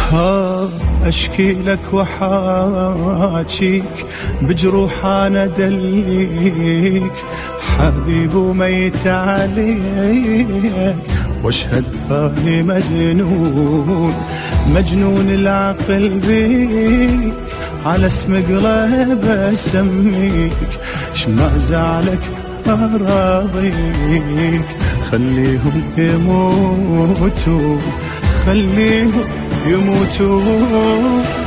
ها اشكي لك وحاجيك بجروح انا دليك حبيب وميت عليك واشهد اني مجنون مجنون العقل بيك على اسم قلب اسميك شما زعلك اراضيك خليهم يموتوا خليهم يموتوا